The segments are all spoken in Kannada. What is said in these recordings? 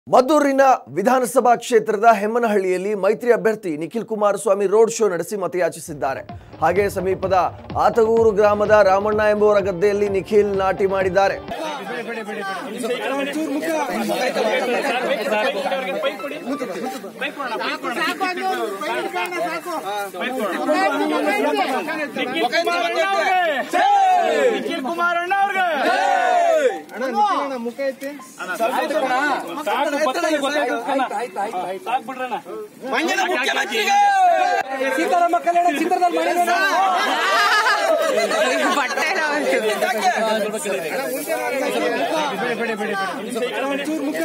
ಮದ್ದೂರಿನ ವಿಧಾನಸಭಾ ಕ್ಷೇತ್ರದ ಹೆಮ್ಮನಹಳ್ಳಿಯಲ್ಲಿ ಮೈತ್ರಿ ಅಭ್ಯರ್ಥಿ ನಿಖಿಲ್ ಕುಮಾರಸ್ವಾಮಿ ರೋಡ್ ಶೋ ನಡೆಸಿ ಮತಯಾಚಿಸಿದ್ದಾರೆ ಹಾಗೆ ಸಮೀಪದ ಆತಗೂರು ಗ್ರಾಮದ ರಾಮಣ್ಣ ಎಂಬುವರ ಗದ್ದೆಯಲ್ಲಿ ನಿಖಿಲ್ ನಾಟಿ ಮಾಡಿದ್ದಾರೆ ನಿಖಿಲ್ ಕುಮಾರಣ್ಣ ಅವ್ರಿಗೆ ಮುಖ ಐತಿ ಸಾಕು ಬರ್ತದೆ ಗೊತ್ತಾಗ್ತದೆ ಸಾಕು ಬಿಡ್ರಣ್ಣ ಮಂಡ್ಯದ ಮುಖ್ಯಮಂತ್ರಿಗೆ ಸೀತಾರಾಮ ಕಲ್ಯಾಣ ಚಿತ್ರದಲ್ಲಿ ಮಾಡಿರೋಣ ಒಂಚೂರು ಮುಖ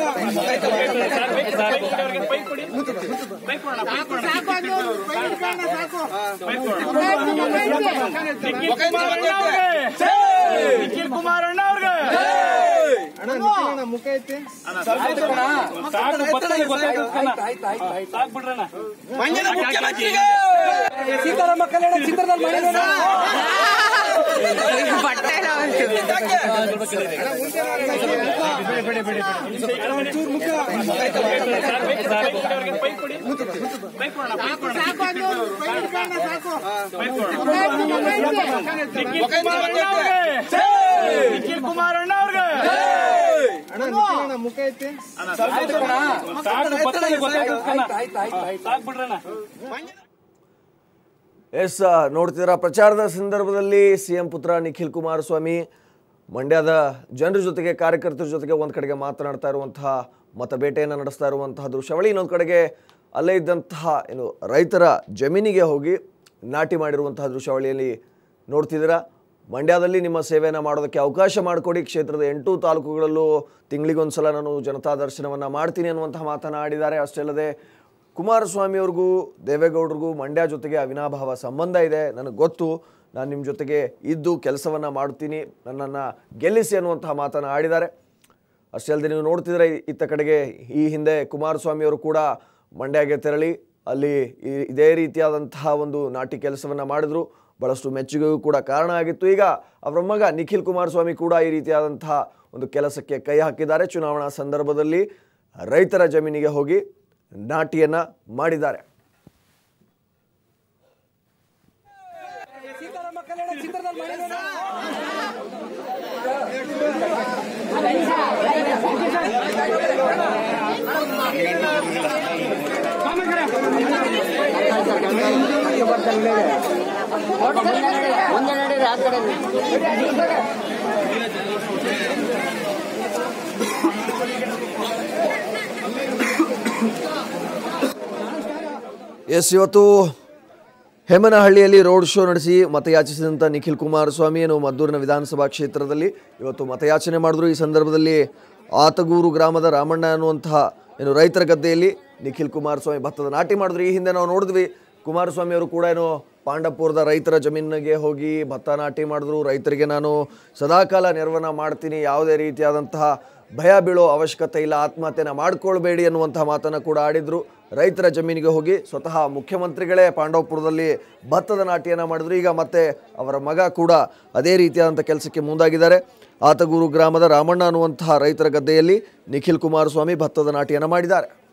ಬೈಕ್ ಕೊಡಿ ಬೈಕ್ ಕೊಡೋಣ ಬೈಕ್ ಕೊಡೋಣ ನಿಖಿಲ್ ಕುಮಾರಣ್ಣ ಅವ್ರಿಗೆ ನಿಖಿಲ್ ಕುಮಾರಣ್ಣ ಅವ್ರಿಗೆ ಅಣ್ಣ ನಿಖಿಲಣ್ಣ ಮುಖ ಐತಿ ಸಾಕು ಬರ್ತದೆ ಗೊತ್ತಾಗ್ತದೆ ಸಾಕು ಬಿಡ್ರಣ್ಣ ಮಂಡ್ಯದ ಮುಖ್ಯಮಂತ್ರಿಗೆ ಸೀತಾರಾಮ ಕಲ್ಯಾಣ ಚಿತ್ರದಲ್ಲಿ ಮಾಡಿರೋಣ ಒಂಚೂರು ಮುಖ ಬೈಕ್ ಕೊಡಿ ಬೈಕ್ ಕೊಡೋಣ ಬೈಕ್ ಕೊಡೋಣ ನಿಖಿಲ್ ಕುಮಾರಣ್ಣ ಅವ್ರಿಗೆ ನಿಖಿಲ್ ಕುಮಾರಣ್ಣ ಅವ್ರಿಗೆ ಅಣ್ಣ ನಿಖಿಲಣ್ಣ ಮುಖ ಐತಿ ಸಾಕು ಬರ್ತದೆ ಗೊತ್ತಾಗ್ತದೆ ಸಾಕು ಬಿಡ್ರಣ್ಣ ಎಸ್ ನೋಡ್ತಿದ್ದೀರಾ ಪ್ರಚಾರದ ಸಂದರ್ಭದಲ್ಲಿ ಸಿಎಂ ಪುತ್ರ ನಿಖಿಲ್ ಕುಮಾರಸ್ವಾಮಿ ಮಂಡ್ಯದ ಜನರ ಜೊತೆಗೆ ಕಾರ್ಯಕರ್ತರ ಜೊತೆಗೆ ಒಂದು ಕಡೆಗೆ ಮಾತನಾಡ್ತಾ ಇರುವಂತಹ ಮತಬೇಟೆಯನ್ನು ನಡೆಸ್ತಾ ಇರುವಂತಹ ದೃಶ್ಯಾವಳಿ ಇನ್ನೊಂದು ಕಡೆಗೆ ಅಲ್ಲೇ ಇದ್ದಂತಹ ಏನು ರೈತರ ಜಮೀನಿಗೆ ಹೋಗಿ ನಾಟಿ ಮಾಡಿರುವಂತಹ ದೃಶ್ಯಾವಳಿಯಲ್ಲಿ ನೋಡ್ತಿದ್ದೀರಾ ಮಂಡ್ಯದಲ್ಲಿ ನಿಮ್ಮ ಸೇವೆಯನ್ನು ಮಾಡೋದಕ್ಕೆ ಅವಕಾಶ ಮಾಡಿಕೊಡಿ ಕ್ಷೇತ್ರದ ಎಂಟು ತಾಲೂಕುಗಳಲ್ಲೂ ತಿಂಗಳಿಗೊಂದ್ಸಲ ನಾನು ಜನತಾ ದರ್ಶನವನ್ನು ಮಾಡ್ತೀನಿ ಅನ್ನುವಂತಹ ಮಾತನ್ನು ಆಡಿದ್ದಾರೆ ಅಷ್ಟೇ ಅಲ್ಲದೆ ಕುಮಾರಸ್ವಾಮಿ ಅವ್ರಿಗೂ ದೇವೇಗೌಡರಿಗೂ ಮಂಡ್ಯ ಜೊತೆಗೆ ಅವಿನಾಭಾವ ಸಂಬಂಧ ಇದೆ ನನಗೆ ಗೊತ್ತು ನಾನು ನಿಮ್ಮ ಜೊತೆಗೆ ಇದ್ದು ಕೆಲಸವನ್ನು ಮಾಡ್ತೀನಿ ನನ್ನನ್ನು ಗೆಲ್ಲಿಸಿ ಅನ್ನುವಂತಹ ಮಾತನ್ನು ಆಡಿದ್ದಾರೆ ಅಷ್ಟೇ ಅಲ್ಲದೆ ನೀವು ನೋಡ್ತಿದ್ರೆ ಇತ್ತ ಕಡೆಗೆ ಈ ಹಿಂದೆ ಕುಮಾರಸ್ವಾಮಿ ಅವರು ಕೂಡ ಮಂಡ್ಯಗೆ ತೆರಳಿ ಅಲ್ಲಿ ಈ- ಇದೇ ರೀತಿಯಾದಂತಹ ಒಂದು ನಾಟಿ ಕೆಲಸವನ್ನು ಮಾಡಿದ್ರು ಬಹಳಷ್ಟು ಮೆಚ್ಚುಗೆಗೂ ಕೂಡ ಕಾರಣ ಆಗಿತ್ತು ಈಗ ಅವರ ಮಗ ನಿಖಿಲ್ ಕುಮಾರಸ್ವಾಮಿ ಕೂಡ ಈ ರೀತಿಯಾದಂತಹ ಒಂದು ಕೆಲಸಕ್ಕೆ ಕೈ ಹಾಕಿದ್ದಾರೆ ಚುನಾವಣಾ ಸಂದರ್ಭದಲ್ಲಿ ರೈತರ ಜಮೀನಿಗೆ ಹೋಗಿ ನಾಟಿಯನ್ನು ಮಾಡಿದ್ದಾರೆ ಸೀತಾರಾಮ ಕಲ್ಯಾಣ ಚಿತ್ರದಲ್ಲಿ ಮಾಡಿರೋಣ ಎಸ್ ಇವತ್ತು ಹೆಮ್ಮನಹಳ್ಳಿಯಲ್ಲಿ ರೋಡ್ ಶೋ ನಡೆಸಿ ಮತಯಾಚಿಸಿದಂಥ ನಿಖಿಲ್ ಕುಮಾರಸ್ವಾಮಿ ಏನು ಮದ್ದೂರಿನ ವಿಧಾನಸಭಾ ಕ್ಷೇತ್ರದಲ್ಲಿ ಇವತ್ತು ಮತಯಾಚನೆ ಮಾಡಿದ್ರು ಈ ಸಂದರ್ಭದಲ್ಲಿ ಆತಗೂರು ಗ್ರಾಮದ ರಾಮಣ್ಣ ಅನ್ನುವಂತಹ ಏನು ರೈತರ ಗದ್ದೆಯಲ್ಲಿ ನಿಖಿಲ್ ಕುಮಾರಸ್ವಾಮಿ ಭತ್ತದ ನಾಟಿ ಮಾಡಿದ್ರು ಈ ಹಿಂದೆ ನಾವು ನೋಡಿದ್ವಿ ಕುಮಾರಸ್ವಾಮಿ ಅವರು ಕೂಡ ಏನು ಪಾಂಡಪುರದ ರೈತರ ಜಮೀನಿಗೆ ಹೋಗಿ ಭತ್ತ ನಾಟಿ ಮಾಡಿದ್ರು ರೈತರಿಗೆ ನಾನು ಸದಾಕಾಲ ನೆರವನ್ನ ಮಾಡ್ತೀನಿ ಯಾವುದೇ ರೀತಿಯಾದಂತಹ ಭಯ ಬೀಳೋ ಅವಶ್ಯಕತೆ ಇಲ್ಲ ಆತ್ಮಹತ್ಯೆನ ಮಾಡ್ಕೊಳ್ಬೇಡಿ ಅನ್ನುವಂತಹ ಮಾತನ್ನು ಕೂಡ ಆಡಿದ್ರು ರೈತರ ಜಮೀನಿಗೆ ಹೋಗಿ ಸ್ವತಃ ಮುಖ್ಯಮಂತ್ರಿಗಳೇ ಪಾಂಡವಪುರದಲ್ಲಿ ಭತ್ತದ ನಾಟಿಯನ್ನು ಮಾಡಿದ್ರು ಈಗ ಮತ್ತೆ ಅವರ ಮಗ ಕೂಡ ಅದೇ ರೀತಿಯಾದಂಥ ಕೆಲಸಕ್ಕೆ ಮುಂದಾಗಿದ್ದಾರೆ ಆತಗೂರು ಗ್ರಾಮದ ರಾಮಣ್ಣ ಅನ್ನುವಂತಹ ರೈತರ ಗದ್ದೆಯಲ್ಲಿ ನಿಖಿಲ್ ಕುಮಾರಸ್ವಾಮಿ ಭತ್ತದ ನಾಟಿಯನ್ನು ಮಾಡಿದ್ದಾರೆ